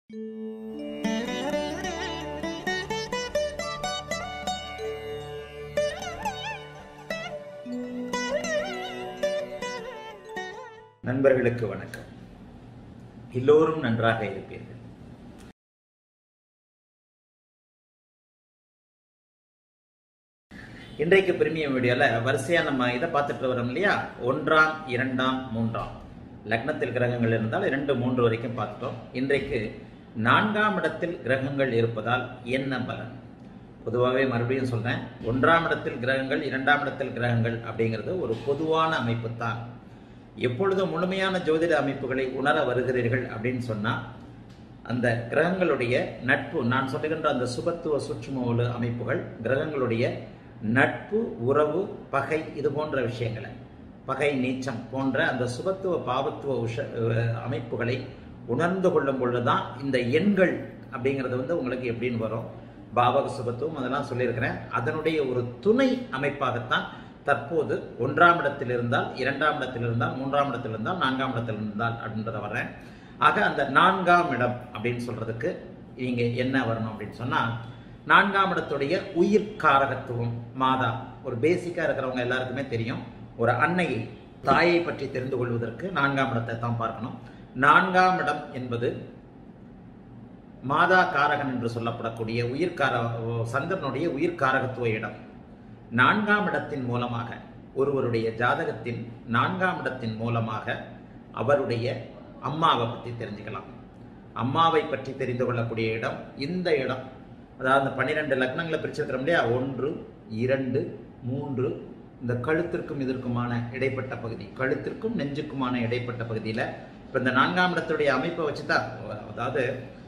நண்பர்களுக்கு வணக்கம் எல்லோரும் நன்றாக இருப்பீர்கள் இன்றைக்கு பிரிமியம் வீடியோவில் வரிசையாக நம்ம இதை பார்த்துட்டு வரோம் இல்லையா ஒன்றாம் இரண்டாம் மூன்றாம் லக்னத்தில் கிரகங்கள் இருந்தால் இரண்டு மூன்று வரைக்கும் பார்த்துட்டோம் இன்றைக்கு நான்காம் இடத்தில் கிரகங்கள் இருப்பதால் என்ன பலன் பொதுவாகவே மறுபடியும் சொல்றேன் ஒன்றாம் இடத்தில் கிரகங்கள் இரண்டாம் இடத்தில் கிரகங்கள் அப்படிங்கிறது ஒரு பொதுவான அமைப்பு தான் எப்பொழுது முழுமையான ஜோதிட அமைப்புகளை உணர வருகிறீர்கள் அப்படின்னு சொன்னா அந்த கிரகங்களுடைய நட்பு நான் சொல்லுகின்ற அந்த சுபத்துவ சூட்சும அமைப்புகள் கிரகங்களுடைய நட்பு உறவு பகை இது போன்ற விஷயங்களை பகை நீச்சம் போன்ற அந்த சுபத்துவ பாவத்துவ உஷ அமைப்புகளை உணர்ந்து கொள்ளும் பொழுதுதான் இந்த எண்கள் அப்படிங்கிறது வந்து உங்களுக்கு எப்படின்னு வரும் பாவக சுபத்துவம் அதெல்லாம் சொல்லியிருக்கிறேன் அதனுடைய ஒரு துணை அமைப்பாகத்தான் தற்போது ஒன்றாம் இடத்தில் இருந்தால் இரண்டாம் இடத்தில் இருந்தால் மூன்றாம் இடத்தில் இருந்தால் நான்காம் இடத்தில் இருந்தால் அப்படின்றத வர்றேன் ஆக அந்த நான்காம் இடம் அப்படின்னு சொல்றதுக்கு நீங்க என்ன வரணும் அப்படின்னு சொன்னா நான்காம் இடத்துடைய உயிர் காரகத்துவம் மாதா ஒரு பேசிக்கா இருக்கிறவங்க எல்லாருக்குமே தெரியும் ஒரு அன்னையை தாயை பற்றி தெரிந்து கொள்வதற்கு நான்காம் இடத்தை தான் பார்க்கணும் நான்காம் இடம் என்பது மாதா காரகன் என்று சொல்லப்படக்கூடிய உயிர்கார சந்திரனுடைய உயிர்காரகத்துவ இடம் நான்காம் இடத்தின் மூலமாக ஒருவருடைய ஜாதகத்தின் நான்காம் இடத்தின் மூலமாக அவருடைய அம்மாவை பற்றி தெரிஞ்சுக்கலாம் அம்மாவை பற்றி தெரிந்து கொள்ளக்கூடிய இடம் இந்த இடம் அதாவது பன்னிரெண்டு லக்னங்களை பிரிச்சிருக்கிறோம் இல்லையா ஒன்று இரண்டு மூன்று இந்த கழுத்திற்கும் இதற்குமான இடைப்பட்ட பகுதி கழுத்திற்கும் நெஞ்சுக்குமான இடைப்பட்ட பகுதியில் இப்போ இந்த நான்காம் இடத்துடைய அமைப்பை வச்சு தான் அதாவது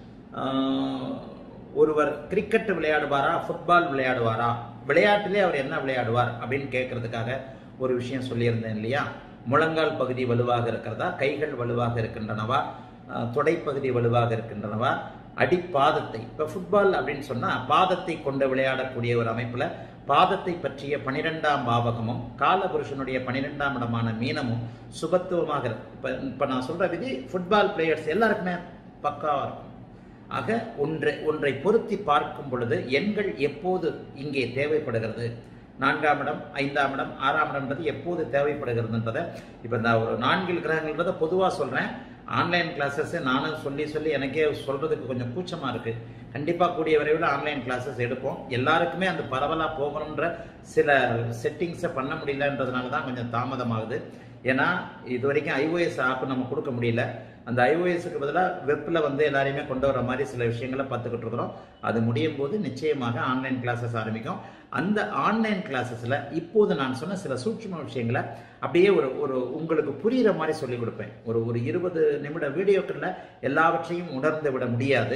ஒருவர் கிரிக்கெட் விளையாடுவாரா ஃபுட்பால் விளையாடுவாரா விளையாட்டிலே அவர் என்ன விளையாடுவார் அப்படின்னு கேட்கறதுக்காக ஒரு விஷயம் சொல்லியிருந்தேன் இல்லையா முழங்கால் பகுதி வலுவாக இருக்கிறதா கைகள் வலுவாக இருக்கின்றனவா தொடைப்பகுதி வலுவாக இருக்கின்றனவா அடிப்பாதத்தை இப்போ ஃபுட்பால் அப்படின்னு சொன்னால் பாதத்தை கொண்டு விளையாடக்கூடிய ஒரு அமைப்பில் பாதத்தை பற்றிய பனிரெண்டாம் பாவகமும் காலபுருஷனுடைய பனிரெண்டாம் இடமான மீனமும் சுபத்துவமாக இருக்கு இப்போ இப்போ நான் சொல்கிற விதி ஃபுட்பால் பிளேயர்ஸ் எல்லாருக்குமே பக்காவாக இருக்கும் ஆக ஒன்றை ஒன்றை பொருத்தி பார்க்கும் பொழுது எண்கள் எப்போது இங்கே தேவைப்படுகிறது நான்காம் இடம் ஐந்தாம் இடம் ஆறாம் இடம்ன்றது எப்போது தேவைப்படுகிறதுன்றதை இப்போ இந்த ஒரு நான்கில் கிரகங்கள்ன்றதை பொதுவாக சொல்கிறேன் ஆன்லைன் கிளாஸஸ் நானும் சொல்லி சொல்லி எனக்கே சொல்கிறதுக்கு கொஞ்சம் கூச்சமாக இருக்குது கண்டிப்பாக கூடிய விரைவில் ஆன்லைன் கிளாஸஸ் எடுப்போம் எல்லாருக்குமே அந்த பரவலாக போகணுன்ற சில செட்டிங்ஸை பண்ண முடியலன்றதுனால தான் கொஞ்சம் தாமதமாகுது ஏன்னா இது வரைக்கும் ஐஓஎஸ் ஆப் நம்ம கொடுக்க முடியல அந்த ஐஓஎஸ்க்கு பதிலாக வெப்பில் வந்து எல்லாரையுமே கொண்டு வர மாதிரி சில விஷயங்களை பார்த்துக்கிட்டு இருக்கிறோம் அது முடியும் போது நிச்சயமாக ஆன்லைன் கிளாஸஸ் ஆரம்பிக்கும் அந்த ஆன்லைன் கிளாஸஸில் இப்போது நான் சொன்ன சில சூட்சும விஷயங்களை அப்படியே ஒரு ஒரு உங்களுக்கு புரிகிற மாதிரி சொல்லிக் கொடுப்பேன் ஒரு ஒரு இருபது நிமிட வீடியோக்களில் எல்லாவற்றையும் உணர்ந்து விட முடியாது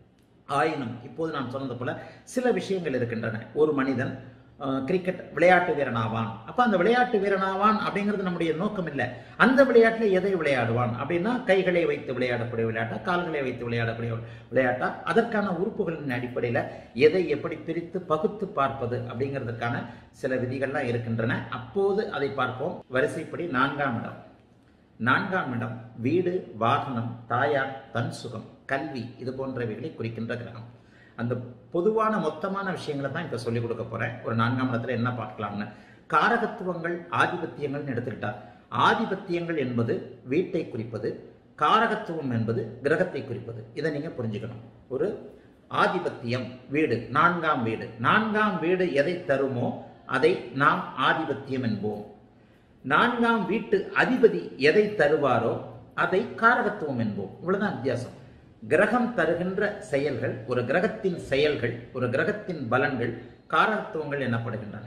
ஆயினும் இப்போது நான் சொன்னது போல சில விஷயங்கள் இருக்கின்றன ஒரு மனிதன் கிரிக்கெட் விளையாட்டு வீரனாவான் அப்ப அந்த விளையாட்டு வீரனாவான் அப்படிங்கிறது நம்முடைய நோக்கம் இல்லை அந்த விளையாட்டில் எதை விளையாடுவான் அப்படின்னா கைகளை வைத்து விளையாடக்கூடிய விளையாட்டா கால்களை வைத்து விளையாடக்கூடிய விளையாட்டா அதற்கான உறுப்புகளின் அடிப்படையில் எதை எப்படி பிரித்து பகுத்து பார்ப்பது அப்படிங்கிறதுக்கான சில விதிகள்லாம் இருக்கின்றன அப்போது அதை பார்ப்போம் வரிசைப்படி நான்காம் இடம் நான்காம் இடம் வீடு வாகனம் தாயார் தன் சுகம் கல்வி இது போன்றவைகளை குறிக்கின்ற கிரகம் அந்த பொதுவான மொத்தமான விஷயங்களை தான் இப்போ சொல்லிக் கொடுக்க போறேன் ஒரு நான்காம் இடத்துல என்ன பார்க்கலாம்னு காரகத்துவங்கள் ஆதிபத்தியங்கள்னு எடுத்துக்கிட்டார் ஆதிபத்தியங்கள் என்பது வீட்டை குறிப்பது காரகத்துவம் என்பது கிரகத்தை குறிப்பது இதை நீங்க புரிஞ்சுக்கணும் ஒரு ஆதிபத்தியம் வீடு நான்காம் வீடு நான்காம் வீடு எதை தருமோ அதை நாம் ஆதிபத்தியம் என்போம் நான்காம் வீட்டு அதிபதி எதை தருவாரோ அதை காரகத்துவம் என்போம் இவ்வளவுதான் வித்தியாசம் கிரகம் தருகின்ற செயல்கள் ஒரு கிரகத்தின் செயல்கள் ஒரு கிரகத்தின் பலன்கள் காரகத்துவங்கள் எனப்படுகின்றன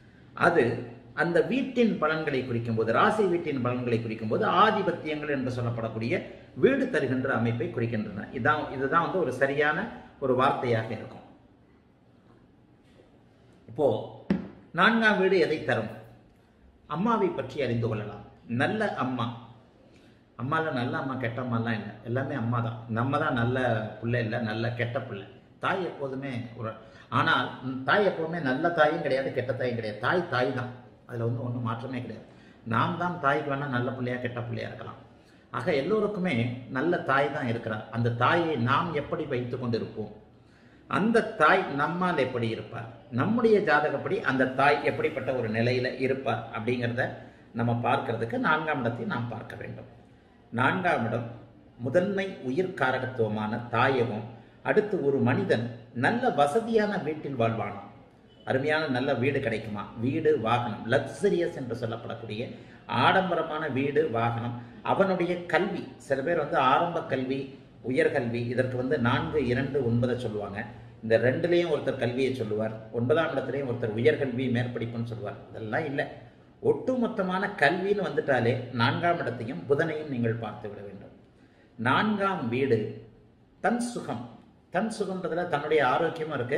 அது அந்த வீட்டின் பலன்களை குறிக்கும் போது ராசி வீட்டின் பலன்களை குறிக்கும் போது ஆதிபத்தியங்கள் என்று சொல்லப்படக்கூடிய வீடு தருகின்ற அமைப்பை குறிக்கின்றன இதான் இதுதான் வந்து ஒரு சரியான ஒரு வார்த்தையாக இருக்கும் இப்போ நான்காம் வீடு எதை தரும் அம்மாவை பற்றி அறிந்து கொள்ளலாம் நல்ல அம்மா அம்மாவில் நல்ல அம்மா கெட்ட அம்மாலாம் இல்லை எல்லாமே அம்மா தான் நம்ம தான் நல்ல பிள்ளை இல்லை நல்ல கெட்ட பிள்ளை தாய் எப்போதுமே ஒரு ஆனால் தாய் எப்போதுமே நல்ல தாயும் கிடையாது கெட்ட தாயும் கிடையாது தாய் தாய் தான் அதில் வந்து ஒன்றும் மாற்றமே கிடையாது நாம் தான் தாய்க்கு வேணால் நல்ல பிள்ளையா கெட்ட பிள்ளையா இருக்கலாம் ஆக எல்லோருக்குமே நல்ல தாய் தான் இருக்கிறார் அந்த தாயை நாம் எப்படி வைத்து கொண்டிருப்போம் அந்த தாய் நம்மால் எப்படி இருப்பார் நம்முடைய ஜாதகப்படி அந்த தாய் எப்படிப்பட்ட ஒரு நிலையில இருப்பார் அப்படிங்கிறத நம்ம பார்க்கிறதுக்கு நான்காம் இடத்தை நாம் பார்க்க வேண்டும் நான்காம் இடம் முதன்மை உயிர் காரகத்துவமான தாயகம் அடுத்து ஒரு மனிதன் நல்ல வசதியான வீட்டில் வாழ்வானாம் அருமையான நல்ல வீடு கிடைக்குமா வீடு வாகனம் லக்ஸரியஸ் என்று சொல்லப்படக்கூடிய ஆடம்பரமான வீடு வாகனம் அவனுடைய கல்வி சில பேர் வந்து ஆரம்ப கல்வி உயர்கல்வி இதற்கு வந்து நான்கு இரண்டு ஒன்பதை சொல்லுவாங்க இந்த ரெண்டுலேயும் ஒருத்தர் கல்வியை சொல்லுவார் ஒன்பதாம் இடத்துலையும் ஒருத்தர் உயர்கல்வி மேற்படிப்புன்னு சொல்லுவார் இதெல்லாம் இல்லை ஒட்டுமொத்தமான கல்வின்னு வந்துட்டாலே நான்காம் இடத்தையும் புதனையும் நீங்கள் பார்த்து விட வேண்டும் நான்காம் வீடு தன் சுகம் தன் சுகம்ன்றதுல தன்னுடைய ஆரோக்கியமும் இருக்கு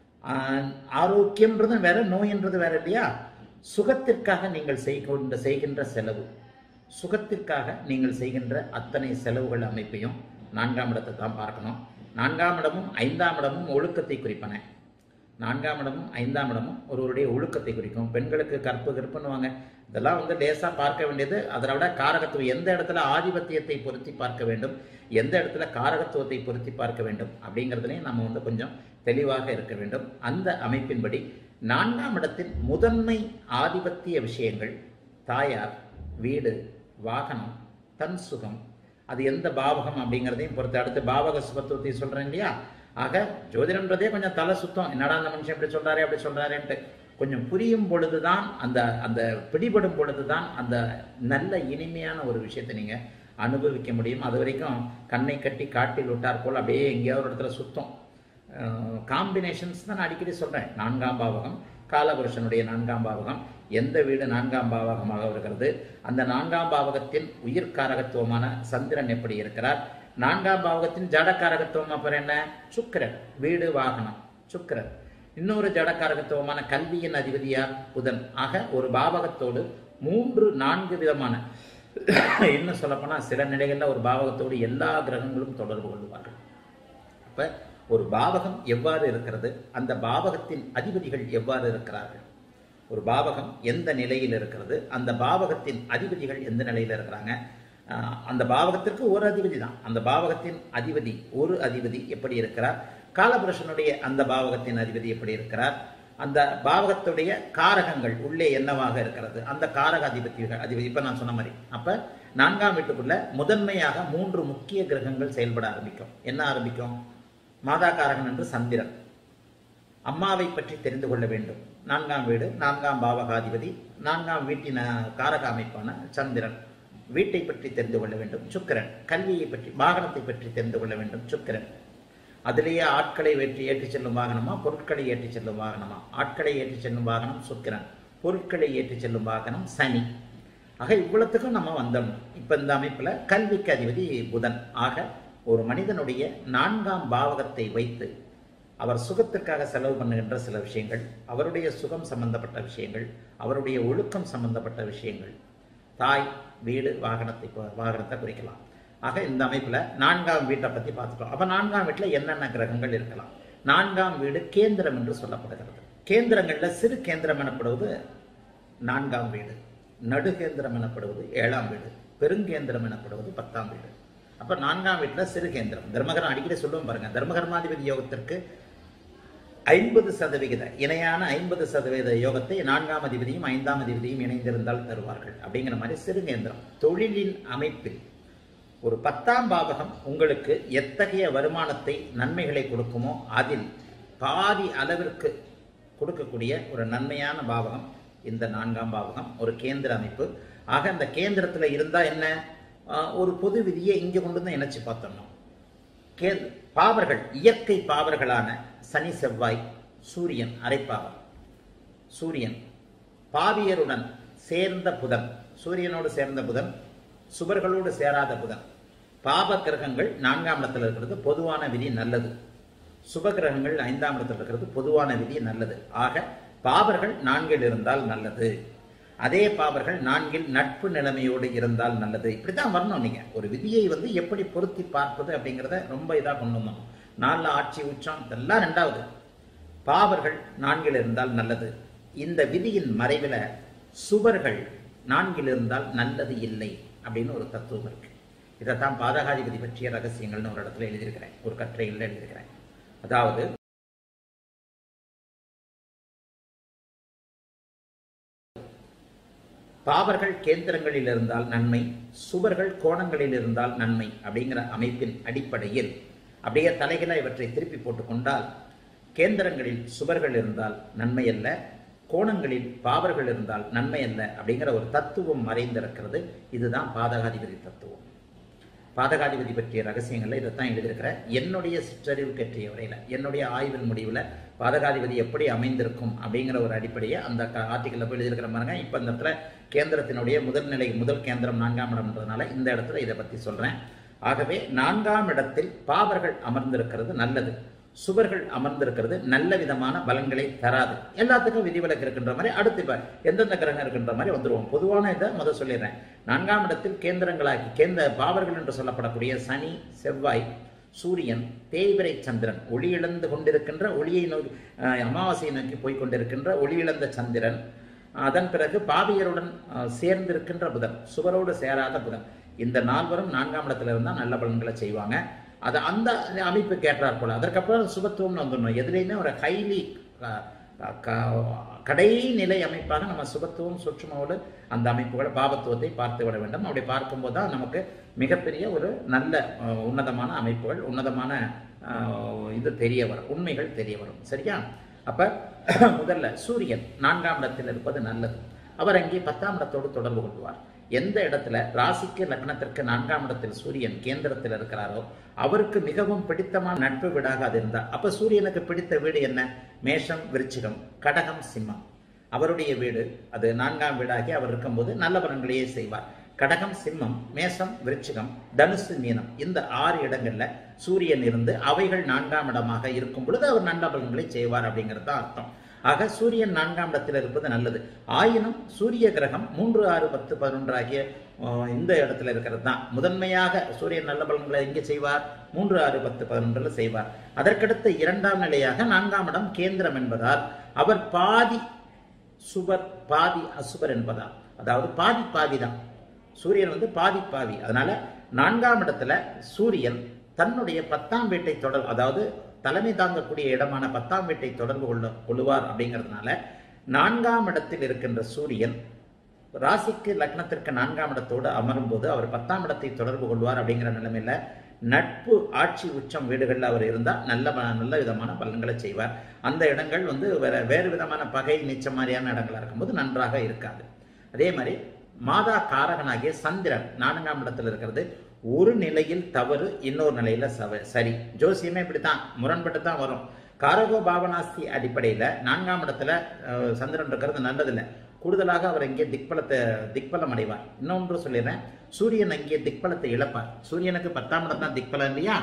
ஆஹ் ஆரோக்கியம்ன்றது வேற நோயின்றது வேற இல்லையா சுகத்திற்காக நீங்கள் செய்கின்ற செய்கின்ற செலவு சுகத்திற்காக நீங்கள் செய்கின்ற அத்தனை செலவுகள் அமைப்பையும் நான்காம் இடத்தை தான் பார்க்கணும் நான்காம் இடமும் ஐந்தாம் இடமும் ஒழுக்கத்தை குறிப்பன நான்காம் இடமும் ஐந்தாம் இடமும் ஒருவருடைய ஒழுக்கத்தை குறிக்கும் பெண்களுக்கு கற்பு கற்புன்னுவாங்க இதெல்லாம் வந்து லேசா பார்க்க வேண்டியது அதை விட காரகத்துவம் எந்த இடத்துல ஆதிபத்தியத்தை பொருத்தி பார்க்க வேண்டும் எந்த இடத்துல காரகத்துவத்தை பொருத்தி பார்க்க வேண்டும் அப்படிங்கிறதுலையும் நம்ம வந்து கொஞ்சம் தெளிவாக இருக்க வேண்டும் அந்த அமைப்பின்படி நான்காம் இடத்தின் முதன்மை ஆதிபத்திய விஷயங்கள் தாயார் வீடு வாகனம் தன் சுகம் அது எந்த பாவகம் அப்படிங்கிறதையும் பொறுத்து அடுத்து பாவக சுபத்துவத்தை சொல்றேன் இல்லையா ஆக ஜோதிடம்ன்றதே கொஞ்சம் தலை சுத்தம் என்னடா அந்த மனுஷன் இப்படி சொல்றாரு அப்படி சொல்றாருன்ட்டு கொஞ்சம் புரியும் பொழுதுதான் அந்த அந்த பிடிபடும் பொழுதுதான் அந்த நல்ல இனிமையான ஒரு விஷயத்தை நீங்க அனுபவிக்க முடியும் அது வரைக்கும் கண்ணை கட்டி காட்டில் விட்டார் போல் அப்படியே எங்கேயாவது ஒரு இடத்துல சுத்தம் காம்பினேஷன்ஸ் தான் நான் அடிக்கடி சொல்றேன் நான்காம் பாவகம் காலபுருஷனுடைய நான்காம் பாவகம் எந்த வீடு நான்காம் பாவகமாக வருகிறது அந்த நான்காம் பாவகத்தின் உயிர் காரகத்துவமான சந்திரன் எப்படி இருக்கிறார் நான்காம் பாவகத்தின் ஜடக்காரகத்துவம் அப்புறம் என்ன சுக்கிரன் வீடு வாகனம் சுக்கிரன் இன்னொரு ஜடக்காரகத்துவமான கல்வியின் அதிபதியார் புதன் ஆக ஒரு பாவகத்தோடு மூன்று நான்கு விதமான இன்னும் சொல்லப்போனா சில நிலைகளில் ஒரு பாவகத்தோடு எல்லா கிரகங்களும் தொடர்பு கொள்வார்கள் அப்ப ஒரு பாவகம் எவ்வாறு இருக்கிறது அந்த பாவகத்தின் அதிபதிகள் எவ்வாறு இருக்கிறார்கள் ஒரு பாவகம் எந்த நிலையில் இருக்கிறது அந்த பாவகத்தின் அதிபதிகள் எந்த நிலையில் இருக்கிறாங்க ஆஹ் அந்த பாவகத்திற்கு ஒரு அதிபதி தான் அந்த பாவகத்தின் அதிபதி ஒரு அதிபதி எப்படி இருக்கிறார் காலபுருஷனுடைய அந்த பாவகத்தின் அதிபதி எப்படி இருக்கிறார் அந்த பாவகத்துடைய காரகங்கள் உள்ளே என்னவாக இருக்கிறது அந்த காரக அதிபதிகள் அதிபதி இப்ப நான் சொன்ன மாதிரி அப்ப நான்காம் வீட்டுக்குள்ள முதன்மையாக மூன்று முக்கிய கிரகங்கள் செயல்பட ஆரம்பிக்கும் என்ன ஆரம்பிக்கும் மாதா காரகன் என்று சந்திரன் அம்மாவை பற்றி தெரிந்து கொள்ள வேண்டும் நான்காம் வீடு நான்காம் பாவகாதிபதி நான்காம் வீட்டின் அஹ், காரக அமைப்பான சந்திரன் வீட்டை பற்றி தெரிந்து கொள்ள வேண்டும் சுக்கிரன் கல்வியை பற்றி வாகனத்தை பற்றி தெரிந்து கொள்ள வேண்டும் சுக்கிரன் அதிலேயே ஆட்களை வெற்றி ஏற்றிச் செல்லும் வாகனமா பொருட்களை ஏற்றிச் செல்லும் வாகனமா ஆட்களை ஏற்றிச் செல்லும் வாகனம் சுக்கிரன் பொருட்களை ஏற்றிச் செல்லும் வாகனம் சனி ஆக இவ்வளத்துக்கும் நம்ம வந்தோம் இப்ப இந்த அமைப்புல கல்விக்கு அதிபதி புதன் ஆக ஒரு மனிதனுடைய நான்காம் பாவகத்தை வைத்து அவர் சுகத்திற்காக செலவு பண்ணுகின்ற சில விஷயங்கள் அவருடைய சுகம் சம்பந்தப்பட்ட விஷயங்கள் அவருடைய ஒழுக்கம் சம்பந்தப்பட்ட விஷயங்கள் தாய் வீடு வாகனத்தை கு- வாகனத்தை குறிக்கலாம் ஆக இந்த அமைப்புல நான்காம் வீட்டை பத்தி பார்த்துட்டோம் அப்ப நான்காம் வீட்டுல என்னென்ன கிரகங்கள் இருக்கலாம் நான்காம் வீடு கேந்திரம் என்று சொல்லப்படுகிறது கேந்திரங்கள்ல சிறு கேந்திரம் எனப்படுவது நான்காம் வீடு நடுகேந்திரம் எனப்படுவது ஏழாம் வீடு பெருங்கேந்திரம் எனப்படுவது பத்தாம் வீடு அப்ப நான்காம் வீட்டுல சிறு கேந்திரம் தர்மகரம் அடிக்கடி சொல்லுவோம் பாருங்க தர்மகர்மாதிபதி யோகத்திற்கு ஐம்பது சதவிகித இணையான ஐம்பது சதவீத யோகத்தை நான்காம் அதிபதியும் ஐந்தாம் அதிபதியும் இணைந்திருந்தால் தருவார்கள் அப்படிங்கிற மாதிரி சிறுகேந்திரம் தொழிலின் அமைப்பில் ஒரு பத்தாம் பாவகம் உங்களுக்கு எத்தகைய வருமானத்தை நன்மைகளை கொடுக்குமோ அதில் பாதி அளவிற்கு கொடுக்கக்கூடிய ஒரு நன்மையான பாவகம் இந்த நான்காம் பாவகம் ஒரு கேந்திர அமைப்பு ஆக அந்த கேந்திரத்துல இருந்தா என்ன ஆஹ் ஒரு பொது விதியை இங்க கொண்டு வந்து இணைச்சு பார்த்தோம்னா கே பாவர்கள் இயற்கை பாவர்களான சனி செவ்வாய் சூரியன் அரைப்பாவர் சூரியன் பாவியருடன் சேர்ந்த புதன் சூரியனோடு சேர்ந்த புதன் சுபர்களோடு சேராத புதன் பாப கிரகங்கள் நான்காம் இடத்துல இருக்கிறது பொதுவான விதி நல்லது சுப கிரகங்கள் ஐந்தாம் இடத்துல இருக்கிறது பொதுவான விதி நல்லது ஆக பாவர்கள் நான்கில் இருந்தால் நல்லது அதே பாவர்கள் நான்கில் நட்பு நிலைமையோடு இருந்தால் நல்லது இப்படித்தான் வரணும் நீங்க ஒரு விதியை வந்து எப்படி பொருத்தி பார்ப்பது அப்படிங்கிறத ரொம்ப இதா கொண்டு வந்தோம் நாலு ஆட்சி உச்சம் இதெல்லாம் ரெண்டாவது பாவர்கள் நான்கில் இருந்தால் நல்லது இந்த விதியின் மறைவில் சுவர்கள் நான்கில் இருந்தால் நல்லது இல்லை அப்படின்னு ஒரு தத்துவம் இருக்கு இதைத்தான் பாதகாதிபதி பற்றிய ரகசியங்கள்னு ஒரு இடத்துல எழுதியிருக்கிறேன் ஒரு கட்டுரையில் எழுதியிருக்கிறேன் அதாவது பாவர்கள் கேந்திரங்களில் இருந்தால் நன்மை சுவர்கள் கோணங்களில் இருந்தால் நன்மை அப்படிங்கிற அமைப்பின் அடிப்படையில் அப்படியே தலைகளை இவற்றை திருப்பி போட்டுக்கொண்டால் கேந்திரங்களில் சுவர்கள் இருந்தால் நன்மை அல்ல கோணங்களில் பாவர்கள் இருந்தால் நன்மை அல்ல அப்படிங்கிற ஒரு தத்துவம் மறைந்திருக்கிறது இதுதான் பாதகாதிபதி தத்துவம் பாதகாதிபதி பற்றிய ரகசியங்கள்ல இதைத்தான் எழுதியிருக்கிறேன் என்னுடைய சிற்றறிவு கற்றிய வரையில என்னுடைய ஆய்வின் முடிவில் பாதகாதிபதி எப்படி அமைந்திருக்கும் அப்படிங்கிற ஒரு அடிப்படையை அந்த ஆர்டிக்கல்ல போய் எழுதியிருக்கிற பாருங்க இப்போ இந்த இடத்துல கேந்திரத்தினுடைய முதல் நிலை முதல் கேந்திரம் நான்காம் இடம்ன்றதுனால இந்த இடத்துல இதை பத்தி சொல்றேன் ஆகவே நான்காம் இடத்தில் பாவர்கள் அமர்ந்திருக்கிறது நல்லது சுவர்கள் அமர்ந்திருக்கிறது நல்ல விதமான பலன்களை தராது எல்லாத்துக்கும் விதிவிலக்கு இருக்கின்ற மாதிரி அடுத்து இப்ப எந்தெந்த கிரகம் இருக்கின்ற மாதிரி வந்துருவோம் பொதுவான இதை முதல் சொல்லிடுறேன் நான்காம் இடத்தில் கேந்திரங்களாகி கேந்திர பாவர்கள் என்று சொல்லப்படக்கூடிய சனி செவ்வாய் சூரியன் தேய்பிரை சந்திரன் ஒளி இழந்து கொண்டிருக்கின்ற ஒளியை நோக்கி அஹ், அமாவாசையை நோக்கி போய் கொண்டிருக்கின்ற ஒளி இழந்த சந்திரன் அதன் பிறகு பாவியருடன் அஹ், சேர்ந்திருக்கின்ற புதன் சுவரோடு சேராத புதன் இந்த நால்வரும் நான்காம் இடத்துல இருந்தால் நல்ல பலன்களை செய்வாங்க அது அந்த அமைப்புக்கு ஏற்றாற் போல அதற்கப்புறம் சுபத்துவம்னு வந்துடணும் எதுலேயுமே ஒரு ஹைலி கடைநிலை அமைப்பாக நம்ம சுபத்துவம் சுற்றுமோடு அந்த அமைப்புகளை பாபத்துவத்தை பார்த்து விட வேண்டும் அப்படி பார்க்கும்போது தான் நமக்கு மிகப்பெரிய ஒரு நல்ல அஹ், உன்னதமான அமைப்புகள் உன்னதமான அஹ், இது தெரிய வரும் உண்மைகள் தெரிய வரும் சரியா அப்ப முதல்ல சூரியன் நான்காம் இடத்தில் இருப்பது நல்லது அவர் அங்கே பத்தாம் இடத்தோடு தொடர்பு கொள்வார் எந்த இடத்துல ராசிக்கு லக்னத்திற்கு நான்காம் இடத்தில் சூரியன் கேந்திரத்தில் இருக்கிறாரோ அவருக்கு மிகவும் பிடித்தமான நட்பு வீடாக அது இருந்தார் அப்ப சூரியனுக்கு பிடித்த வீடு என்ன மேஷம் விருச்சிகம் கடகம் சிம்மம் அவருடைய வீடு அது நான்காம் வீடாகி அவர் இருக்கும்போது நல்ல பலன்களையே செய்வார் கடகம் சிம்மம் மேஷம் விருச்சிகம் தனுசு மீனம் இந்த ஆறு இடங்கள்ல சூரியன் இருந்து அவைகள் நான்காம் இடமாக இருக்கும் பொழுது அவர் நல்ல பலன்களை செய்வார் அப்படிங்கிறது தான் அர்த்தம் ஆக சூரியன் நான்காம் இடத்தில் இருப்பது நல்லது ஆயினும் சூரிய கிரகம் மூன்று ஆறு பத்து பதினொன்று ஆகிய அஹ், இந்த இடத்துல இருக்கிறது தான் முதன்மையாக சூரியன் நல்ல பலன்களை எங்கே செய்வார் மூன்று ஆறு பத்து பதினொன்றுல செய்வார் அதற்கடுத்த இரண்டாம் நிலையாக நான்காம் இடம் கேந்திரம் என்பதால் அவர் பாதி சுபர் பாதி அசுபர் என்பதால் அதாவது பாதி பாதி தான் சூரியன் வந்து பாதி பாவி அதனால நான்காம் இடத்துல சூரியன் தன்னுடைய பத்தாம் வீட்டை தொடர் அதாவது தலைமை தாங்கக்கூடிய இடமான பத்தாம் வீட்டை தொடர்பு கொள்ள கொள்ளுவார் அப்படிங்கிறதுனால நான்காம் இடத்தில் இருக்கின்ற சூரியன் ராசிக்கு லக்னத்திற்கு நான்காம் இடத்தோடு அமரும் போது அவர் பத்தாம் இடத்தை தொடர்பு கொள்வார் அப்படிங்கிற நிலைமையில நட்பு ஆட்சி உச்சம் வீடுகளில் அவர் இருந்தால் நல்ல ப- நல்ல விதமான பலன்களை செய்வார் அந்த இடங்கள் வந்து வேற வேறு விதமான பகை நீச்சம் மாதிரியான இடங்களா இருக்கும்போது நன்றாக இருக்காது அதே மாதிரி மாதா காரகனாகிய சந்திரன் நான்காம் இடத்துல இருக்கிறது ஒரு நிலையில் தவறு இன்னொரு நிலையில சவ சரி ஜோசியமே இப்படித்தான் முரண்பட்டு தான் வரும் காரகோ பாவனாஸ்தி அடிப்படையில நான்காம் இடத்துல அஹ், சந்திரன் இருக்கிறது நல்லதில்லை கூடுதலாக அவர் இங்கே திக்பலத்தை திக்பலம் அடைவார் இன்னொன்று சொல்லிடுறேன் சூரியன் அங்கே திக்பலத்தை இழப்பார் சூரியனுக்கு பத்தாம் இடம் தான் திக்பலம் இல்லையா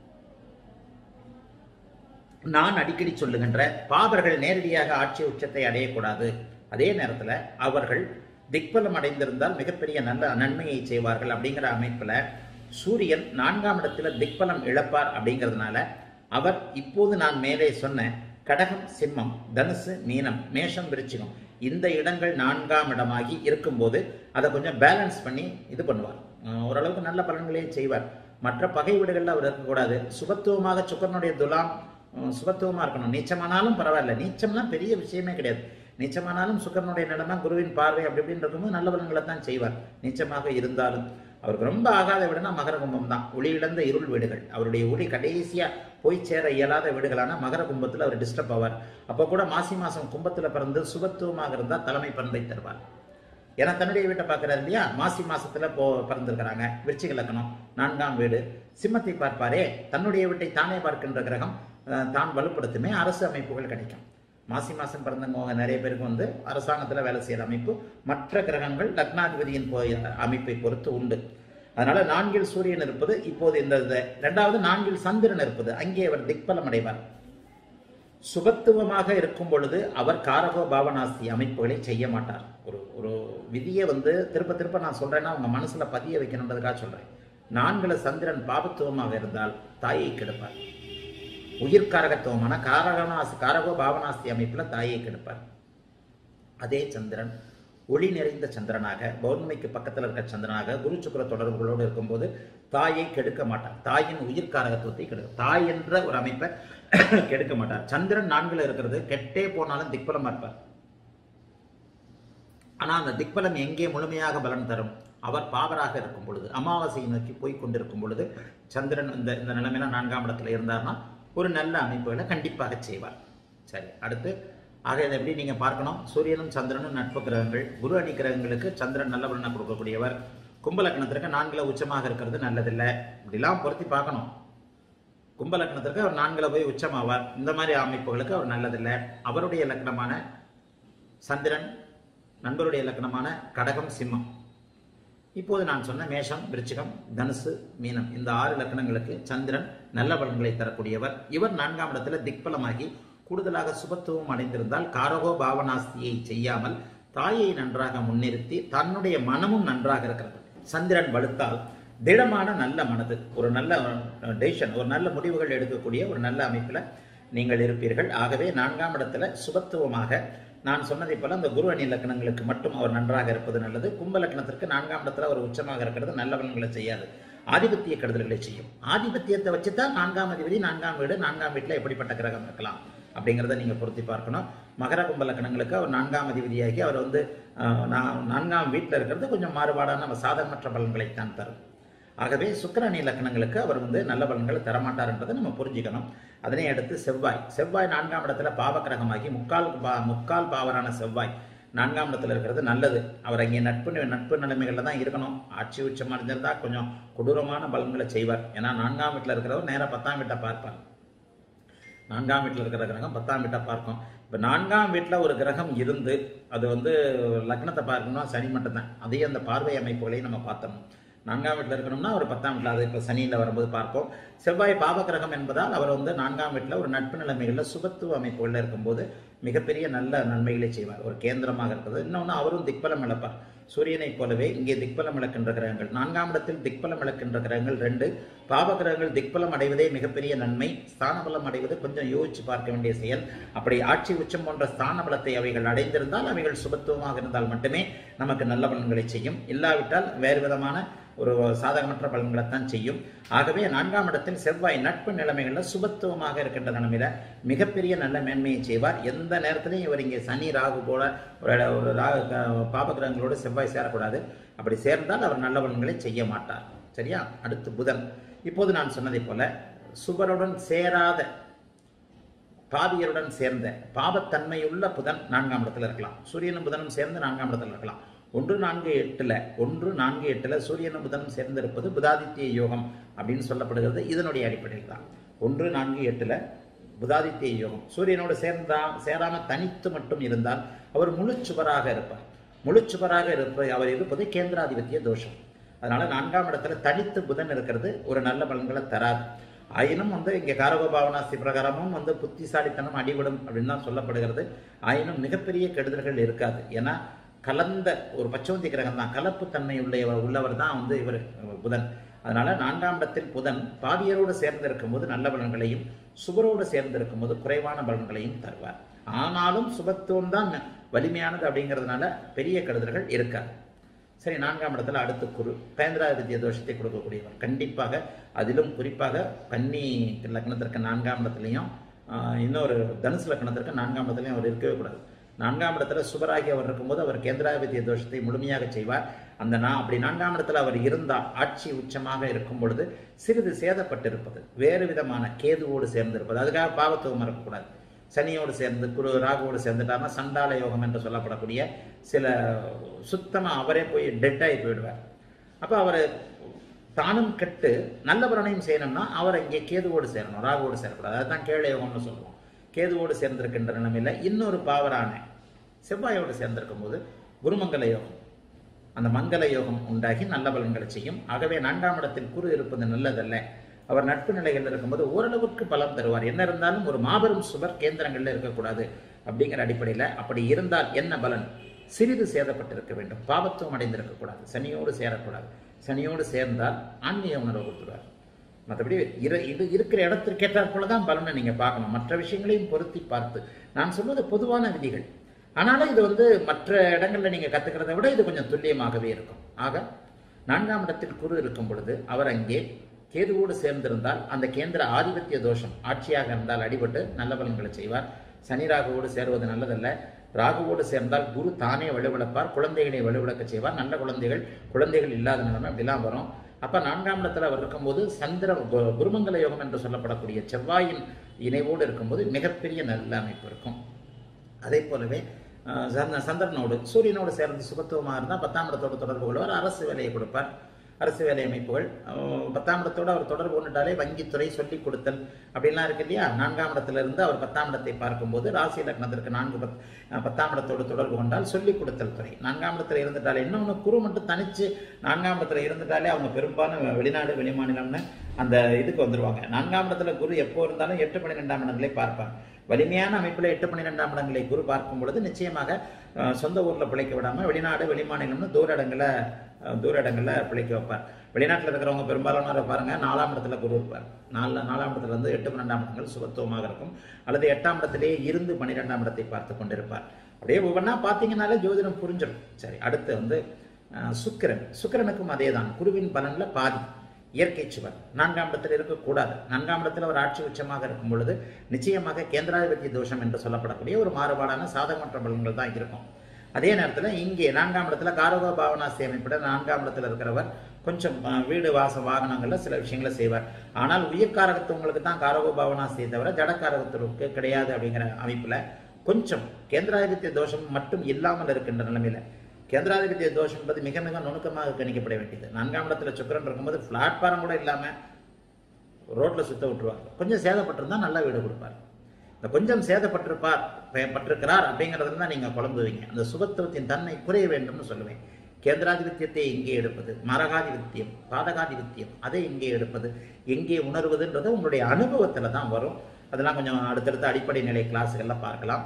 நான் அடிக்கடி சொல்லுகின்ற பாவர்கள் நேரடியாக ஆட்சி உச்சத்தை அடையக்கூடாது அதே நேரத்துல அவர்கள் திக்பலம் அடைந்திருந்தால் மிகப்பெரிய நல்ல நன்மையை செய்வார்கள் அப்படிங்கிற அமைப்புல சூரியன் நான்காம் இடத்துல திக்பலம் இழப்பார் அப்படிங்கிறதுனால அவர் இப்போது நான் மேலே சொன்ன கடகம் சிம்மம் தனுசு மீனம் மேஷம் விருச்சிகம் இந்த இடங்கள் நான்காம் இடமாகி இருக்கும்போது அதை கொஞ்சம் பேலன்ஸ் பண்ணி இது பண்ணுவார் அஹ் ஓரளவுக்கு நல்ல பலன்களையும் செய்வார் மற்ற பகை வீடுகளில் அவர் இருக்கக்கூடாது சுபத்துவமாக சுக்கரனுடைய துலாம் அஹ் சுபத்துவமா இருக்கணும் நீச்சமானாலும் பரவாயில்ல நீச்சம்னா பெரிய விஷயமே கிடையாது நீச்சமானாலும் சுக்கரனுடைய நிலைமை குருவின் பார்வை அப்படி இப்படின்னு இருக்கும்போது நல்ல பலன்களை தான் செய்வார் நீச்சமாக இருந்தாலும் அவருக்கு ரொம்ப ஆகாத வீடுனா மகர கும்பம் தான் ஒளி இழந்த இருள் வீடுகள் அவருடைய ஒளி கடைசியா போய் சேர இயலாத வீடுகளான மகர கும்பத்துல அவர் டிஸ்டர்ப் ஆவார் அப்போ கூட மாசி மாசம் கும்பத்துல பிறந்து சுபத்துவமாக இருந்தால் தலைமை பண்பை தருவார் ஏன்னா தன்னுடைய வீட்டை பார்க்கறாரு இல்லையா மாசி மாசத்துல போ பிறந்திருக்கிறாங்க விருச்சிக லக்னம் நான்காம் வீடு சிம்மத்தை பார்ப்பாரே தன்னுடைய வீட்டை தானே பார்க்கின்ற கிரகம் அஹ், தான் வலுப்படுத்துமே அரசு அமைப்புகள் கிடைக்கும் மாசி மாசம் பிறந்தவங்க நிறைய பேருக்கு வந்து அரசாங்கத்துல வேலை செய்யற அமைப்பு மற்ற கிரகங்கள் லக்னாதிபதியின் போ- அமைப்பை பொறுத்து உண்டு அதனால நான்கில் சூரியன் இருப்பது இப்போது இந்த இந்த- இரண்டாவது நான்கில் சந்திரன் இருப்பது அங்கே அவர் திக்பலம் அடைவார் சுபத்துவமாக இருக்கும் பொழுது அவர் காரகோ பாவனாஸ்தி அமைப்புகளை செய்ய மாட்டார் ஒரு ஒரு விதியை வந்து திருப்ப திருப்ப நான் சொல்றேன்னா உங்க மனசுல பதிய வைக்கணுன்றதுக்காக சொல்றேன் நான்குல சந்திரன் பாபத்துவமாக இருந்தால் தாயை கெடுப்பார் உயிர்காரகத்துவமான காரகனாஸ் காரகோ பாவனாஸ்தி அமைப்புல தாயை கெடுப்பார் அதே சந்திரன் ஒளி நிறைந்த சந்திரனாக பௌர்ணமிக்கு பக்கத்தில் இருக்க சந்திரனாக குரு சுக்கிர தொடர்புகளோடு இருக்கும்போது தாயை கெடுக்க மாட்டார் தாயின் உயிர் காரகத்துவத்தை கெடுக்க தாய் என்ற ஒரு அமைப்பை கெடுக்க மாட்டார் சந்திரன் நான்குல இருக்கிறது கெட்டே போனாலும் திக்பலமா இருப்பார் ஆனா அந்த திக்பலம் எங்கே முழுமையாக பலன் தரும் அவர் பாவராக இருக்கும் பொழுது அமாவாசையை நோக்கி போய் கொண்டிருக்கும் பொழுது சந்திரன் இந்த இந்த நிலைமையில நான்காம் இடத்துல இருந்தார்னா ஒரு நல்ல அமைப்புகளை கண்டிப்பாக செய்வார் சரி அடுத்து ஆக இதை எப்படி நீங்க பார்க்கணும் சூரியனும் சந்திரனும் நட்பு கிரகங்கள் குரு அணி கிரகங்களுக்கு சந்திரன் நல்ல பலனை கொடுக்கக்கூடியவர் கும்பலக்கணத்திற்கு நான்குல உச்சமாக இருக்கிறது நல்லதில்லை இப்படிலாம் பொருத்தி பார்க்கணும் கும்பலக்கணத்திற்கு அவர் நான்குல போய் உச்சமாவார் இந்த மாதிரி அமைப்புகளுக்கு அவர் நல்லதில்லை அவருடைய லக்னமான சந்திரன் நண்பருடைய லக்னமான கடகம் சிம்மம் இப்போது நான் சொன்ன மேஷம் விருச்சிகம் தனுசு மீனம் இந்த ஆறு லக்னங்களுக்கு சந்திரன் நல்ல பலன்களை தரக்கூடியவர் இவர் நான்காம் இடத்துல திக்பலமாகி கூடுதலாக சுபத்துவம் அடைந்திருந்தால் காரகோ பாவனாஸ்தியை செய்யாமல் தாயை நன்றாக முன்னிறுத்தி தன்னுடைய மனமும் நன்றாக இருக்கிறது சந்திரன் வலுத்தால் திடமான நல்ல மனது ஒரு நல்ல டெசிஷன் ஒரு நல்ல முடிவுகள் எடுக்கக்கூடிய ஒரு நல்ல அமைப்பில் நீங்கள் இருப்பீர்கள் ஆகவே நான்காம் இடத்துல சுபத்துவமாக நான் சொன்னதைப் போல அந்த குரு அணி லக்னங்களுக்கு மட்டும் அவர் நன்றாக இருப்பது நல்லது கும்ப லக்னத்திற்கு நான்காம் இடத்துல அவர் உச்சமாக இருக்கிறது நல்ல பலன்களை செய்யாது ஆதிபத்திய கெடுதல்களை செய்யும் ஆதிபத்தியத்தை வச்சு தான் நான்காம் அதிபதி நான்காம் வீடு நான்காம் வீட்டில் எப்படிப்பட்ட கிரகம் இருக்கலாம் அப்படிங்கிறத நீங்கள் பொருத்தி பார்க்கணும் மகர கும்ப லக்னங்களுக்கு அவர் நான்காம் அதிபதியாகி அவர் வந்து ஆஹ், நா- நான்காம் வீட்டில் இருக்கிறது கொஞ்சம் மாறுபாடான சாதகமற்ற பலன்களைத்தான் தரும் ஆகவே சுக்கிரணி லக்னங்களுக்கு அவர் வந்து நல்ல பலன்களை தரமாட்டார் என்பதை நம்ம புரிஞ்சுக்கணும் அதனை அடுத்து செவ்வாய் செவ்வாய் நான்காம் இடத்துல பாவக்கிரகமாகி முக்கால் பா முக்கால் பாவரான செவ்வாய் நான்காம் இடத்துல இருக்கிறது நல்லது அவர் அங்கே நட்பு நி- நட்பு நிலைமைகள்ல தான் இருக்கணும் ஆட்சி உச்சம் அடைஞ்சிருந்தா கொஞ்சம் கொடூரமான பலன்களை செய்வார் ஏன்னா நான்காம் வீட்டில் இருக்கிறவர் நேரா பத்தாம் வீட்டை பார்ப்பார் நான்காம் வீட்டில் இருக்கிற கிரகம் பத்தாம் வீட்டை பார்க்கும் இப்போ நான்காம் வீட்டில் ஒரு கிரகம் இருந்து அது வந்து லக்னத்தை பார்க்கணும்னா சனி மட்டும்தான் அதே அந்த பார்வை அமைப்புகளையும் நம்ம பார்த்தோம் நான்காம் வீட்டில் இருக்கணும்னா ஒரு பத்தாம் வீட்டில் அது இப்போ சனியில் வரும்போது பார்ப்போம் செவ்வாய் பாவகிரகம் என்பதால் அவர் வந்து நான்காம் வீட்டில் ஒரு நட்பு நிலைமைகளில் சுபத்துவ அமைப்புகளில் இருக்கும்போது மிகப்பெரிய நல்ல நன்மைகளை செய்வார் ஒரு கேந்திரமாக இருக்கிறது இன்னொன்று அவரும் திக்பலம் இழப்பார் சூரியனைப் போலவே இங்கே திக்பலம் இழக்கின்ற கிரகங்கள் நான்காம் இடத்தில் திக்பலம் இழக்கின்ற கிரகங்கள் ரெண்டு பாவ கிரகங்கள் திக்பலம் அடைவதே மிகப்பெரிய நன்மை ஸ்தான பலம் அடைவது கொஞ்சம் யோசிச்சு பார்க்க வேண்டிய செயல் அப்படி ஆட்சி உச்சம் போன்ற ஸ்தான பலத்தை அவைகள் அடைந்திருந்தால் அவைகள் சுபத்துவமாக இருந்தால் மட்டுமே நமக்கு நல்ல பலன்களை செய்யும் இல்லாவிட்டால் வேறு விதமான ஒரு சாதகமற்ற பலன்களைத்தான் செய்யும் ஆகவே நான்காம் இடத்தில் செவ்வாய் நட்பு நிலைமைகளில் சுபத்துவமாக இருக்கின்ற நிலைமையில மிகப்பெரிய நல்ல மேன்மையை செய்வார் எந்த நேரத்திலையும் இவர் இங்கே சனி ராகு போல ஒரு ஒரு ராகு பாபகிரகங்களோடு செவ்வாய் சேரக்கூடாது அப்படி சேர்ந்தால் அவர் நல்ல பலன்களை செய்ய மாட்டார் சரியா அடுத்து புதன் இப்போது நான் சொன்னதைப் போல சுபருடன் சேராத பாவியருடன் சேர்ந்த பாவத்தன்மையுள்ள புதன் நான்காம் இடத்துல இருக்கலாம் சூரியனும் புதனும் சேர்ந்து நான்காம் இடத்துல இருக்கலாம் ஒன்று நான்கு எட்டுல ஒன்று நான்கு எட்டுல சூரியனும் புதனும் சேர்ந்திருப்பது புதாதித்ய யோகம் அப்படின்னு சொல்லப்படுகிறது இதனுடைய அடிப்படையில் தான் ஒன்று நான்கு எட்டுல புதாதித்ய யோகம் சூரியனோடு சேர்ந்தா சேராம தனித்து மட்டும் இருந்தால் அவர் முழு சுவராக இருப்பார் முழு சுவராக இருப்ப அவர் இருப்பது கேந்திராதிபத்திய தோஷம் அதனால நான்காம் இடத்துல தனித்து புதன் இருக்கிறது ஒரு நல்ல பலன்களை தராது ஆயினும் வந்து இங்கே காரக பாவனாசி பிரகாரமும் வந்து புத்திசாலித்தனம் அடிபடும் அப்படின்னு தான் சொல்லப்படுகிறது ஆயினும் மிகப்பெரிய கெடுதல்கள் இருக்காது ஏன்னா கலந்த ஒரு பச்சோந்தி கிரகம் தான் கலப்பு தன்மை உள்ளவர் உள்ளவர் தான் வந்து இவர் புதன் அதனால நான்காம் இடத்தில் புதன் பாவியரோடு சேர்ந்து இருக்கும்போது நல்ல பலன்களையும் சுபரோடு சேர்ந்து இருக்கும்போது குறைவான பலன்களையும் தருவார் ஆனாலும் சுபத்துவம் தான் வலிமையானது அப்படிங்கிறதுனால பெரிய கெடுதல்கள் இருக்காது சரி நான்காம் இடத்துல அடுத்து குரு பேந்திராதித்ய தோஷத்தை கொடுக்கக்கூடியவர் கண்டிப்பாக அதிலும் குறிப்பாக கன்னி லக்னத்திற்கு நான்காம் இடத்துலையும் ஆஹ், இன்னொரு தனுசு லக்னத்திற்கு நான்காம் இடத்துலையும் அவர் இருக்கவே கூடாது நான்காம் இடத்துல சுபராகி அவர் இருக்கும்போது அவர் கேந்திராதித்ய தோஷத்தை முழுமையாக செய்வார் அந்த நான் அப்படி நான்காம் இடத்துல அவர் இருந்தால் ஆட்சி உச்சமாக இருக்கும் பொழுது சிறிது சேதப்பட்டிருப்பது வேறு விதமான கேதுவோடு சேர்ந்திருப்பது அதுக்காக பாவத்துவம் இருக்கக்கூடாது சனியோடு சேர்ந்து குரு ராகுவோடு சேர்ந்துட்டாருன்னா சண்டால யோகம் என்று சொல்லப்படக்கூடிய சில சுத்தமா அவரே போய் டெட்டாகி போயிடுவார் அப்போ அவர் தானும் கெட்டு நல்ல பலனையும் செய்யணும்னா அவர் இங்கே கேதுவோடு சேரணும் ராகுவோடு சேரக்கூடாது அதுதான் கேள யோகம்னு சொல்லுவோம் கேதுவோடு சேர்ந்திருக்கின்ற நிலைமையில இன்னொரு பாவரான செவ்வாயோடு சேர்ந்திருக்கும் போது குருமங்கல யோகம் அந்த மங்கள யோகம் உண்டாகி நல்ல பலன்களை செய்யும் ஆகவே நான்காம் இடத்தில் குரு இருப்பது நல்லதல்ல அவர் நட்பு நிலைகளில் இருக்கும்போது ஓரளவுக்கு பலம் தருவார் என்ன இருந்தாலும் ஒரு மாபெரும் சுவர் கேந்திரங்கள்ல இருக்கக்கூடாது அப்படிங்கிற அடிப்படையில் அப்படி இருந்தால் என்ன பலன் சிறிது சேதப்பட்டிருக்க வேண்டும் பாவத்துவம் அடைந்திருக்கக்கூடாது சனியோடு சேரக்கூடாது சனியோடு சேர்ந்தால் ஆன்மீக உணர்வு கொடுத்துருவார் மற்றபடி இரு இது இருக்கிற இடத்திற்கு ஏற்றாற் போல தான் பலனை நீங்கள் பார்க்கணும் மற்ற விஷயங்களையும் பொருத்தி பார்த்து நான் சொல்வது பொதுவான விதிகள் ஆனாலும் இது வந்து மற்ற இடங்கள்ல நீங்க கத்துக்கிறத விட இது கொஞ்சம் துல்லியமாகவே இருக்கும் ஆக நான்காம் இடத்தில் குரு இருக்கும் பொழுது அவர் அங்கே கேதுவோடு சேர்ந்திருந்தால் அந்த கேந்திர ஆதிபத்திய தோஷம் ஆட்சியாக இருந்தால் அடிபட்டு நல்ல பலன்களை செய்வார் சனி ராகுவோடு சேருவது நல்லதல்ல ராகுவோடு சேர்ந்தால் குரு தானே வலுவிழப்பார் குழந்தைகளை வலுவிழக்க செய்வார் நல்ல குழந்தைகள் குழந்தைகள் இல்லாத நிலைமை அப்படிலாம் வரும் அப்ப நான்காம் இடத்துல அவர் இருக்கும்போது சந்திர கு- குருமங்கல யோகம் என்று சொல்லப்படக்கூடிய செவ்வாயின் இணைவோடு இருக்கும்போது மிகப்பெரிய நல்ல அமைப்பு இருக்கும் அதே போலவே அஹ், சந்த- சந்திரனோடு சூரியனோடு சேர்ந்து சுபத்துவமாக இருந்தால் பத்தாம் இடத்தோடு தொடர்பு கொள்வார் அரசு வேலையை கொடுப்பார் அரசு வேலை அமைப்புகள் அஹ், பத்தாம் இடத்தோடு அவர் தொடர்பு கொண்டுட்டாலே வங்கித்துறை சொல்லிக் கொடுத்தல் அப்படின்லாம் இருக்கு இல்லையா நான்காம் இடத்துல இருந்து அவர் பத்தாம் இடத்தை பார்க்கும்போது ராசி லக்னத்திற்கு நான்கு பத் அஹ், பத்தாம் இடத்தோடு தொடர்பு கொண்டால் சொல்லிக் கொடுத்தல் துறை நான்காம் இடத்துல இருந்துட்டாலே இன்னொன்று குரு மட்டும் தனிச்சு நான்காம் இடத்துல இருந்துட்டாலே அவங்க பெரும்பாலும் வெளிநாடு வெளிமாநிலம்னு அந்த இதுக்கு வந்துருவாங்க நான்காம் இடத்துல குரு எப்போ இருந்தாலும் எட்டு பன்னிரெண்டாம் இடங்களை பார்ப்பார் வலிமையான அமைப்பில் எட்டு பன்னிரெண்டாம் இடங்களை குரு பார்க்கும் பொழுது நிச்சயமாக அஹ், சொந்த ஊரில் பிழைக்க விடாம வெளிநாடு வெளிமாநிலம்னு தூர இடங்களை அஹ், தூர இடங்களில் பிழைக்க வைப்பார் வெளிநாட்டில் இருக்கிறவங்க பெரும்பாலானவரை பாருங்க நாலாம் இடத்துல குரு இருப்பார் நாலு நாலாம் இடத்துல இருந்து எட்டு பன்னெண்டாம் இடங்கள் சுபத்துவமாக இருக்கும் அல்லது எட்டாம் இடத்திலேயே இருந்து பன்னிரெண்டாம் இடத்தை பார்த்து கொண்டிருப்பார் அப்படியே ஒவ்வொன்றா பார்த்தீங்கன்னாலே ஜோதிடம் புரிஞ்சிடும் சரி அடுத்து வந்து அஹ், சுக்கிரன் சுக்கிரனுக்கும் அதே தான் குருவின் பலன்ல பாதி இயற்கை சுவர் நான்காம் இடத்தில் இருக்கக்கூடாது நான்காம் இடத்தில் ஒரு ஆட்சி உச்சமாக இருக்கும் பொழுது நிச்சயமாக கேந்திராதிபத்திய தோஷம் என்று சொல்லப்படக்கூடிய ஒரு மாறுபாடான சாதகமற்ற பலன்கள் தான் இருக்கும் அதே நேரத்தில் இங்கே நான்காம் இடத்துல காரகோ பாவனாசி அமைப்பிட நான்காம் இடத்துல இருக்கிறவர் கொஞ்சம் அஹ், வீடு வாசம் வாகனங்கள்ல சில விஷயங்களை செய்வார் ஆனால் உயிர்காரகத்துவங்களுக்கு தான் காரகோ பாவனாசியை தவிர ஜடக்காரகத்துவருக்கு கிடையாது அப்படிங்கிற அமைப்புல கொஞ்சம் கேந்திராதிபத்திய தோஷம் மட்டும் இல்லாமல் இருக்கின்ற நிலைமையில கேந்திராதிபத்திய தோஷம் என்பது மிக மிக நுணுக்கமாக கணிக்கப்பட வேண்டியது நான்காம் இடத்துல சுக்கிரன் இருக்கும்போது பிளாட்ஃபார்ம் கூட இல்லாம ரோட்ல சுத்த விட்டுருவார் கொஞ்சம் சேதப்பட்டிருந்தா நல்ல வீடு கொடுப்பார் இந்த கொஞ்சம் சேதப்பட்டிருப்பார் ப- பட்டிருக்கிறார் அப்படிங்கிறதுல தான் நீங்க குழம்புவீங்க அந்த சுபத்துவத்தின் தன்மை குறைய வேண்டும்னு சொல்லுவேன் கேந்திராதிபத்தியத்தை எங்கே எடுப்பது மரகாதிபத்தியம் பாதகாதிபத்தியம் அதை எங்கே எடுப்பது எங்கே உணர்வதுன்றது உங்களுடைய அனுபவத்துல தான் வரும் அதெல்லாம் கொஞ்சம் அடுத்தடுத்த அடிப்படை நிலை கிளாஸுகள்ல பார்க்கலாம்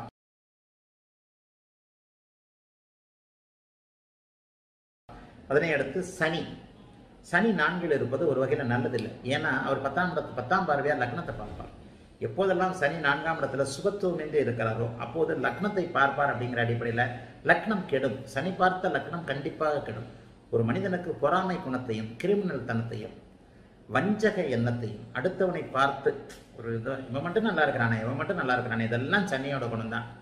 அதனை அடுத்து சனி சனி நான்கில் இருப்பது ஒரு வகையில் நல்லதில்லை ஏன்னா அவர் பத்தாம் இடத்து பத்தாம் பார்வையார் லக்னத்தை பார்ப்பார் எப்போதெல்லாம் சனி நான்காம் இடத்துல சுபத்துவமின்றி இருக்கிறாரோ அப்போது லக்னத்தை பார்ப்பார் அப்படிங்கிற அடிப்படையில் லக்னம் கெடும் சனி பார்த்த லக்னம் கண்டிப்பாக கெடும் ஒரு மனிதனுக்கு பொறாமை குணத்தையும் கிரிமினல் தனத்தையும் வஞ்சக எண்ணத்தையும் அடுத்தவனை பார்த்து ஒரு இது இவன் மட்டும் நல்லா இருக்கிறானே இவன் மட்டும் நல்லா இருக்கிறானே இதெல்லாம் சனியோட குணம் தான்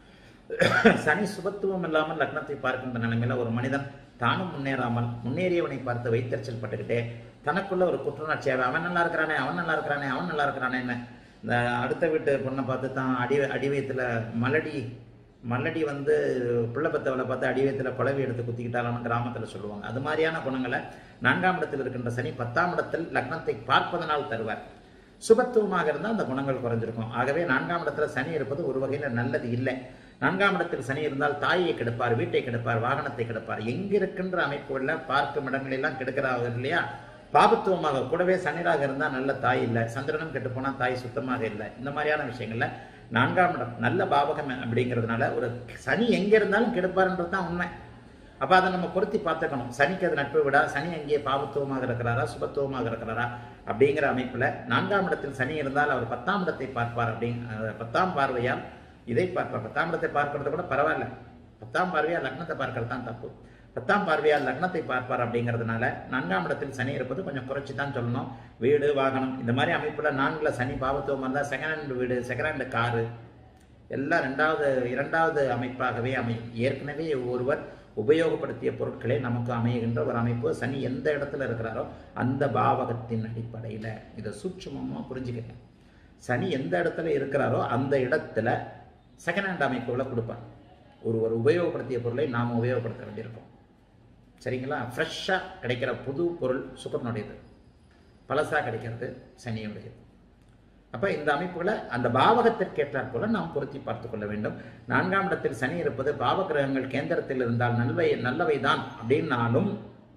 சனி சுபத்துவம் இல்லாமல் லக்னத்தை பார்க்கின்ற நிலைமையில ஒரு மனிதன் தானும் முன்னேறாமல் முன்னேறியவனை பார்த்து வைத்தறிச்சல் பட்டுக்கிட்டே தனக்குள்ள ஒரு குற்றணர்ச்சியாக அவன் நல்லா இருக்கிறானே அவன் நல்லா இருக்கிறானே அவன் நல்லா இருக்கிறானேன்னு இந்த அடுத்த வீட்டு பொண்ணை பார்த்து தான் அடி அடிவயத்தில் மலடி மல்லடி வந்து பிள்ளை பத்தவளை பார்த்து அடிவயத்தில் குழவி எடுத்து குத்திக்கிட்டாலும் கிராமத்தில் சொல்லுவாங்க அது மாதிரியான குணங்களை நான்காம் இடத்தில் இருக்கின்ற சனி பத்தாம் இடத்தில் லக்னத்தை பார்ப்பதனால் தருவார் சுபத்துவமாக இருந்தால் அந்த குணங்கள் குறைஞ்சிருக்கும் ஆகவே நான்காம் இடத்துல சனி இருப்பது ஒரு வகையில் நல்லது இல்லை நான்காம் இடத்தில் சனி இருந்தால் தாயை கெடுப்பார் வீட்டை கெடுப்பார் வாகனத்தை கெடுப்பார் எங்கிருக்கின்ற அமைப்புகளில் பார்க்கும் இடங்களெல்லாம் கெடுக்கிறாங்க இல்லையா பாபத்துவமாக கூடவே சனிராக இருந்தால் நல்ல தாய் இல்லை சந்திரனும் கெட்டு போனால் தாய் சுத்தமாக இல்லை இந்த மாதிரியான விஷயங்கள்ல நான்காம் இடம் நல்ல பாவகம் அப்படிங்கிறதுனால ஒரு சனி எங்க இருந்தாலும் கெடுப்பாருன்றது தான் உண்மை அப்ப அதை நம்ம பொருத்தி பார்த்துக்கணும் சனிக்கு அது நட்பு விடா சனி அங்கே பாவத்துவமாக இருக்கிறாரா சுபத்துவமாக இருக்கிறாரா அப்படிங்கிற அமைப்புல நான்காம் இடத்தில் சனி இருந்தால் அவர் பத்தாம் இடத்தை பார்ப்பார் அப்படிங்க பத்தாம் பார்வையால் இதை பார்ப்பார் பத்தாம் இடத்தை பார்க்கறது கூட பரவாயில்ல பத்தாம் பார்வையால் லக்னத்தை பார்க்கறது தான் தப்பு பத்தாம் பார்வையால் லக்னத்தை பார்ப்பார் அப்படிங்கிறதுனால நான்காம் இடத்தில் சனி இருப்பது கொஞ்சம் குறைச்சி தான் சொல்லணும் வீடு வாகனம் இந்த மாதிரி அமைப்புல நான்குல சனி பாவத்துவம் இருந்தால் செகண்ட் ஹேண்ட் வீடு செகண்ட் ஹேண்ட் காரு எல்லாம் ரெண்டாவது இரண்டாவது அமைப்பாகவே அமையும் ஏற்கனவே ஒருவர் உபயோகப்படுத்திய பொருட்களே நமக்கு அமைகின்ற ஒரு அமைப்பு சனி எந்த இடத்துல இருக்கிறாரோ அந்த பாவகத்தின் அடிப்படையில் இதை சூட்சுமமாக புரிஞ்சுக்கங்க சனி எந்த இடத்துல இருக்கிறாரோ அந்த இடத்துல செகண்ட் ஹேண்ட் அமைப்புகளை கொடுப்பார் ஒருவர் உபயோகப்படுத்திய பொருளை நாம் உபயோகப்படுத்த வேண்டியிருக்கும் சரிங்களா ஃப்ரெஷ்ஷாக கிடைக்கிற புது பொருள் சுக்கரனுடையது பழசாக கிடைக்கிறது சனியுடையது அப்ப இந்த அமைப்புகளை அந்த பாவகத்திற்கேற்றாற் போல நாம் பொருத்தி பார்த்துக் கொள்ள வேண்டும் நான்காம் இடத்தில் சனி இருப்பது பாவகிரகங்கள் கேந்திரத்தில் இருந்தால் நல்லவை நல்லவைதான் அப்படின்னாலும்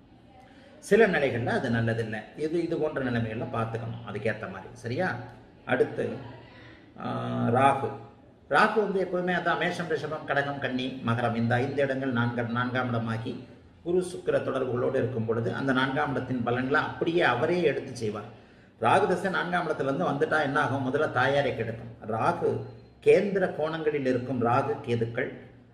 சில நிலைகள்ல அது நல்லதில்லை இது இது போன்ற நிலைமைகள்ல பார்த்துக்கணும் அதுக்கேற்ற மாதிரி சரியா அடுத்து ஆஹ், ராகு ராகு வந்து எப்பவுமே அதான் மேஷம் ரிஷபம் கடகம் கன்னி மகரம் இந்த ஐந்து இடங்கள் நான்காம் நான்காம் இடமாகி குரு சுக்கிர தொடர்புகளோடு இருக்கும் பொழுது அந்த நான்காம் இடத்தின் பலன்களை அப்படியே அவரே எடுத்து செய்வார் ராகு தசை நான்காம் இடத்துல இருந்து வந்துட்டா என்ன ஆகும் முதல்ல தாயாரை கெடுக்கும் ராகு கேந்திர கோணங்களில் இருக்கும் ராகு கேதுக்கள்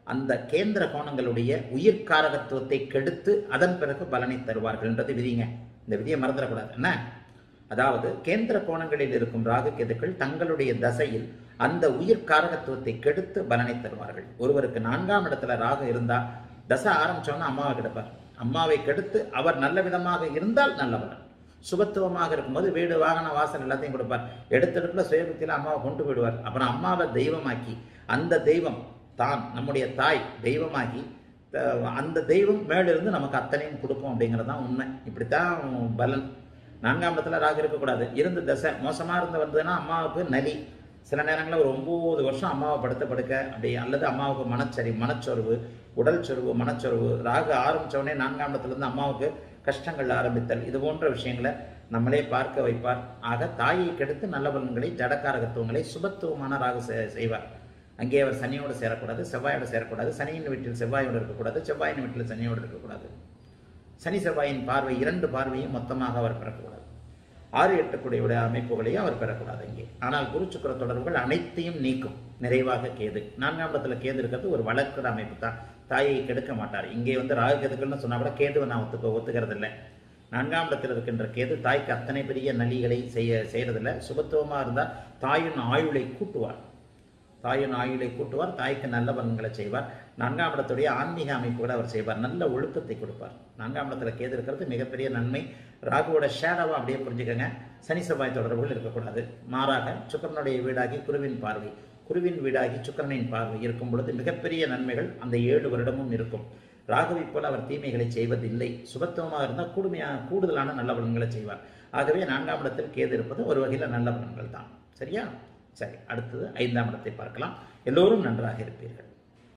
அந்த கேந்திர கோணங்களுடைய உயிர்காரகத்துவத்தை கெடுத்து அதன் பிறகு பலனை தருவார்கள்ன்றது விதிங்க இந்த விதியை மறந்துடக்கூடாது என்ன அதாவது கேந்திர கோணங்களில் இருக்கும் ராகு கேதுக்கள் தங்களுடைய தசையில் அந்த உயிர் காரகத்துவத்தை கெடுத்து பலனை தருவார்கள் ஒருவருக்கு நான்காம் இடத்துல ராகு இருந்தா தசை ஆரம்பிச்சோன்னா அம்மாவை கெடுப்பார் அம்மாவை கெடுத்து அவர் நல்ல விதமாக இருந்தால் நல்ல பலன் சுபத்துவமாக இருக்கும்போது வீடு வாகன வாசல் எல்லாத்தையும் கொடுப்பார் எடுத்தெடுப்புல சுயபுத்தியில அம்மாவை கொண்டு போயிடுவார் அப்புறம் அம்மாவை தெய்வமாக்கி அந்த தெய்வம் தான் நம்முடைய தாய் தெய்வமாகி அஹ், அந்த தெய்வம் மேலிருந்து நமக்கு அத்தனையும் கொடுக்கும் அப்படிங்கிறது தான் உண்மை இப்படித்தான் பலன் நான்காம் இடத்துல ராகு இருக்கக்கூடாது இருந்து தசை மோசமா இருந்து வந்ததுன்னா அம்மாவுக்கு நலி சில நேரங்களில் ஒரு ஒன்பது வருஷம் அம்மாவை படுத்த படுக்க அப்படி அல்லது அம்மாவுக்கு மனச்சரி மனச்சொருவு உடல் சொருவு மனச்சொருவு ராகு ஆரம்பிச்ச உடனே நான்காம் இடத்துல இருந்து அம்மாவுக்கு கஷ்டங்கள் ஆரம்பித்தல் இது போன்ற விஷயங்களை நம்மளே பார்க்க வைப்பார் ஆக தாயை கெடுத்து நல்ல பலன்களை ஜடக்காரகத்துவங்களை சுபத்துவமான ராகு செ- செய்வார் அங்கே அவர் சனியோடு சேரக்கூடாது செவ்வாயோடு சேரக்கூடாது சனியின் வீட்டில் செவ்வாயோடு இருக்கக்கூடாது செவ்வாயின் வீட்டில் சனியோடு இருக்கக்கூடாது சனி செவ்வாயின் பார்வை இரண்டு பார்வையும் மொத்தமாக அவர் பெறக்கூடாது ஆறு எட்டுக்குடையுடைய அமைப்புகளையும் அவர் பெறக்கூடாது இங்கே ஆனால் குரு சுக்கிர தொடர்புகள் அனைத்தையும் நீக்கும் நிறைவாக கேது நான்காம் இடத்துல கேது இருக்கிறது ஒரு வளர்க்கிற அமைப்பு தான் தாயை கெடுக்க மாட்டார் இங்கே வந்து ராகு கேதுக்கள்னு சொன்னா கூட கேதுவை நான் ஒத்துக்க ஒத்துக்கிறது இல்லை நான்காம் இடத்தில் இருக்கின்ற கேது தாய்க்கு அத்தனை பெரிய நலிகளை செய்ய செய்யறதில்ல சுபத்துவமா இருந்தால் தாயின் ஆயுளை கூட்டுவார் தாயின் ஆயுளை கூட்டுவார் தாய்க்கு நல்ல பலன்களை செய்வார் நான்காம் இடத்துடைய ஆன்மீக அமைப்புகளை அவர் செய்வார் நல்ல ஒழுக்கத்தை கொடுப்பார் நான்காம் இடத்துல கேது இருக்கிறது மிகப்பெரிய நன்மை ராகுவோட ஷேடோவை அப்படியே புரிஞ்சுக்கங்க சனி செவ்வாய் தொடர்புகள் இருக்கக்கூடாது மாறாக சுக்கரனுடைய வீடாகி குருவின் பார்வை குருவின் வீடாகி சுக்கரனின் பார்வை இருக்கும் பொழுது மிகப்பெரிய நன்மைகள் அந்த ஏழு வருடமும் இருக்கும் ராகுவைப் போல அவர் தீமைகளை செய்வதில்லை சுபத்துவமாக இருந்தால் கூடுமையான கூடுதலான நல்ல பலன்களை செய்வார் ஆகவே நான்காம் இடத்தில் கேது இருப்பது ஒரு வகையில் நல்ல பலன்கள் தான் சரியா சரி அடுத்தது ஐந்தாம் இடத்தை பார்க்கலாம் எல்லோரும் நன்றாக இருப்பீர்கள்